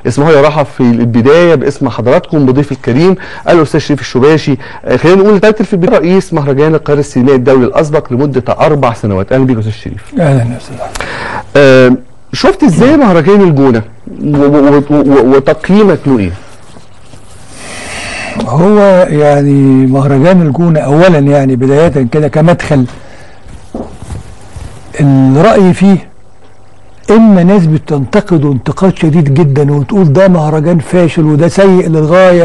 اسمحوا لي ارحب في البدايه باسم حضراتكم بضيف الكريم الاستاذ شريف الشباشي آه، خلينا نقول تايتل في البدايه رئيس مهرجان القاهره السينمائي الدولي الاسبق لمده اربع سنوات اهلا بيك يا استاذ شريف اهلا يا استاذ أحمد. آه، شفت ازاي مهرجان الجونه و- و- و- و- وتقييمك له ايه؟ هو يعني مهرجان الجونه اولا يعني بدايه كده كمدخل الراي فيه اما ناس بتنتقده انتقاد شديد جدا وتقول ده مهرجان فاشل وده سيء للغايه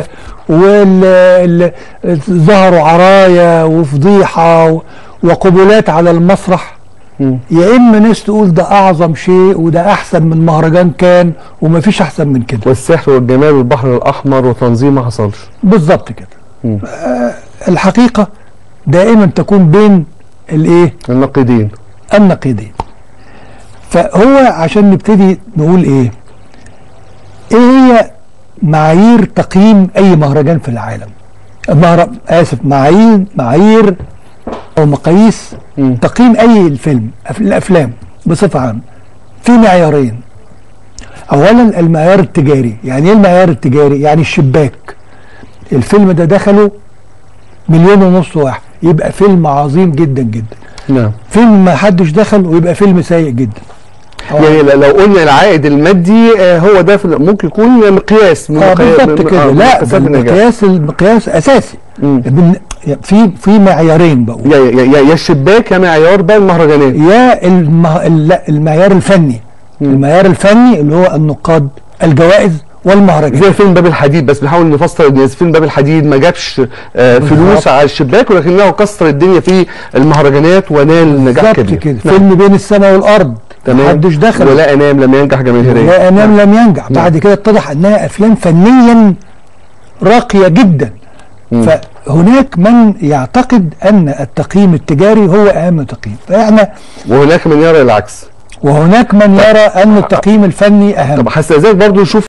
وظهروا عرايا وفضيحه و- وقبلات على المسرح يا اما ناس تقول ده اعظم شيء وده احسن من مهرجان كان ومفيش احسن من كده والسحر والجمال والبحر الاحمر وتنظيم ما حصلش بالظبط كده مم. آه الحقيقه دائما تكون بين الايه النقيضين النقيضين فهو عشان نبتدي نقول ايه ايه هي معايير تقييم اي مهرجان في العالم مهر... اسف معايير معايير او مقاييس مم. تقييم اي الفيلم أف- الافلام بصفه عامه في معيارين اولا المعيار التجاري يعني ايه المعيار التجاري يعني الشباك الفيلم ده دخله مليون ونص واحد يبقى فيلم عظيم جدا جدا نعم فيلم ما حدش دخل ويبقى فيلم سيء جدا يعني ل- لو قلنا العائد المادي آه، هو ده في- ممكن يكون مقياس من اه مقيا- بالظبط من- كده آه، من لا مقياسات ده النجاح. المقياس المقياس اساسي مم. بن- في في معيارين بقول يا يا يا- يا الشباك يا معيار بقى المهرجانات يا المه... لا المعيار الفني مم. المعيار الفني اللي هو النقاد الجوائز والمهرجان زي فيلم باب الحديد بس بنحاول نفسر ان فيلم باب الحديد ما جابش آه، فلوس بالظبط. على الشباك ولكنه كسر الدنيا في المهرجانات ونال نجاح بالظبط كبير كده نعم. فيلم بين السماء والارض تمام محدش دخل ولا انام لم ينجح جماهيريا لا انام لم ينجح بعد كده اتضح انها افلام فنيا راقيه جدا مم. فهناك من يعتقد ان التقييم التجاري هو اهم تقييم فاحنا وهناك من يرى العكس وهناك من يرى ان التقييم الفني اهم طب هستاذنك برضو نشوف